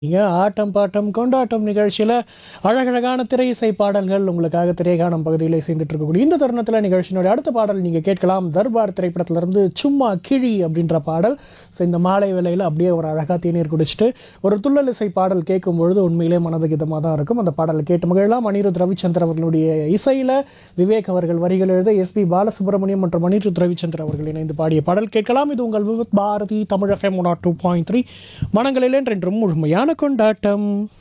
இங்க ஆட்டம் பாட்டம் கொண்டாட்டம் நிகழ்ச்சியில் அழகழகான திரை இசை பாடல்கள் உங்களுக்காக திரைகாணும் பகுதியில் சேர்ந்துட்டு இருக்கக்கூடிய இந்த தருணத்தில் நிகழ்ச்சியினுடைய அடுத்த பாடல் நீங்கள் கேட்கலாம் தர்பார் திரைப்படத்திலிருந்து சும்மா கிழி அப்படின்ற பாடல் ஸோ இந்த மாலை வேளையில் அப்படியே ஒரு அழகாக தேநீர் குடிச்சிட்டு ஒரு துள்ளல் இசை பாடல் கேட்கும் பொழுது உண்மையிலே மனதுக்கு இதமாக தான் இருக்கும் அந்த பாடல் கேட்டு மகிழலாம் அனிருத் ரவிச்சந்திரன் அவர்களுடைய இசையில் விவேக் அவர்கள் வரிகள் எழுத எஸ்பி பாலசுப்ரமணியம் மற்றும் அனிருத் ரவிச்சந்திரன் அவர்கள் இணைந்து பாடிய பாடல் கேட்கலாம் இது உங்கள் Vividh Bharati Tamil FM two point three மனங்களில் என்றென்றும் முழுமையான கொண்டாட்டம்